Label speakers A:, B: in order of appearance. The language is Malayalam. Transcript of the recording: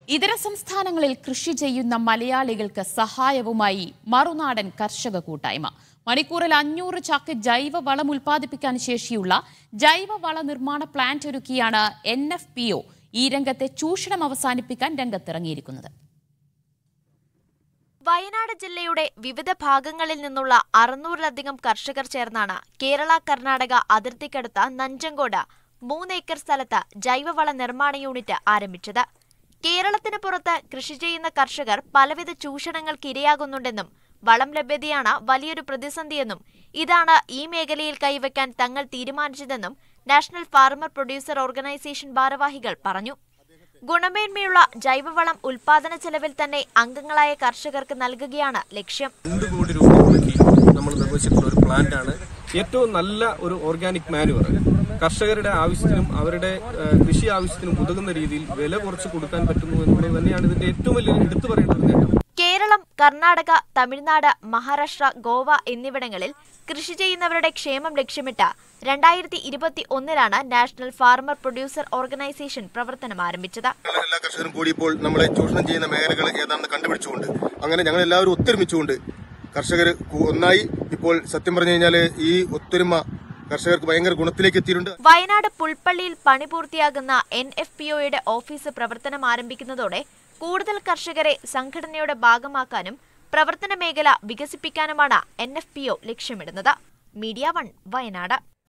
A: ഇതര സംസ്ഥാനങ്ങളിൽ കൃഷി ചെയ്യുന്ന മലയാളികൾക്ക് സഹായവുമായി മറുനാടൻ കർഷക കൂട്ടായ്മ മണിക്കൂറിൽ അഞ്ഞൂറ് ചാക്ക് ജൈവവളം ഉൽപ്പാദിപ്പിക്കാൻ ശേഷിയുള്ള ജൈവവള നിർമ്മാണ പ്ലാന്റ് ഒരുക്കിയാണ് എൻ എഫ് പി ഒ ഈ രംഗത്തെ ചൂഷണം അവസാനിപ്പിക്കാൻ രംഗത്തിറങ്ങിയിരിക്കുന്നത്
B: വയനാട് ജില്ലയുടെ വിവിധ ഭാഗങ്ങളിൽ നിന്നുള്ള അറുന്നൂറിലധികം കർഷകർ ചേർന്നാണ് കേരള കർണാടക അതിർത്തിക്കടുത്ത നഞ്ചങ്കോട് മൂന്നേക്കർ സ്ഥലത്ത് ജൈവവള നിർമ്മാണ യൂണിറ്റ് ആരംഭിച്ചത് കേരളത്തിന് പുറത്ത് കൃഷി ചെയ്യുന്ന കർഷകർ പലവിധ ചൂഷണങ്ങൾക്ക് ഇരയാകുന്നുണ്ടെന്നും വളം ലഭ്യതയാണ് വലിയൊരു പ്രതിസന്ധിയെന്നും ഇതാണ് ഈ മേഖലയിൽ കൈവയ്ക്കാൻ തങ്ങൾ തീരുമാനിച്ചതെന്നും നാഷണൽ ഫാർമർ പ്രൊഡ്യൂസർ ഓർഗനൈസേഷൻ ഭാരവാഹികൾ പറഞ്ഞു ഗുണമേന്മയുള്ള ജൈവവളം ഉൽപാദന ചെലവിൽ തന്നെ അംഗങ്ങളായ കർഷകർക്ക് നൽകുകയാണ് ലക്ഷ്യം
C: രണ്ട് കോടി രൂപ മുടക്കി നമ്മൾ നിർമ്മിച്ചിട്ടുള്ള ഒരു പ്ലാന്റ് ആണ് ഏറ്റവും നല്ല ഒരു ഓർഗാനിക് മാനുവർ കർഷകരുടെ ആവശ്യത്തിനും അവരുടെ ഏഹ്, കൃഷി ആവശ്യത്തിനും ഉതകുന്ന രീതിയിൽ വില കുറച്ച് കൊടുക്കാൻ പറ്റുന്നു എന്നുള്ളത് തന്നെയാണ് ഇതിന്റെ ഏറ്റവും വലിയ എടുത്തു പറയേണ്ട ഒരു നേട്ടം
B: കേരളം കർണാടക തമിഴ്നാട് മഹാരാഷ്ട്ര ഗോവ എന്നിവിടങ്ങളിൽ കൃഷി ചെയ്യുന്നവരുടെ ക്ഷേമം ലക്ഷ്യമിട്ട് രണ്ടായിരത്തി ഇരുപത്തി ഒന്നിലാണ് നാഷണൽ ഫാർമർ പ്രൊഡ്യൂസർ ഓർഗനൈസേഷൻ പ്രവർത്തനം ആരംഭിച്ചത്
D: ഞങ്ങൾ എല്ലാ കർഷകരും കൂടി ഇപ്പോൾ നമ്മളെ ചൂഷണം ചെയ്യുന്ന മേഖലകൾ ഏതാണെന്ന് കണ്ടുപിടിച്ചുകൊണ്ട് അങ്ങനെ ഞങ്ങൾ എല്ലാവരും ഒത്തൊരുമിച്ചുകൊണ്ട് കർഷകർ ഒന്നായി ഇപ്പോൾ സത്യം പറഞ്ഞു കഴിഞ്ഞാൽ ഈ ഒത്തൊരുമ കർഷകർക്ക് ഭയങ്കര ഗുണത്തിലേക്ക് എത്തിയിട്ടുണ്ട്
B: വയനാട് പുൽപ്പള്ളിയിൽ പണി പൂർത്തിയാകുന്ന എൻ എഫ് പി ഒയുടെ ഓഫീസ് പ്രവർത്തനം ആരംഭിക്കുന്നതോടെ കൂടുതൽ കർഷകരെ സംഘടനയുടെ ഭാഗമാക്കാനും പ്രവർത്തന മേഖല വികസിപ്പിക്കാനുമാണ് എൻ എഫ് പി ഒ ലക്ഷ്യമിടുന്നത് മീഡിയ വൺ വയനാട്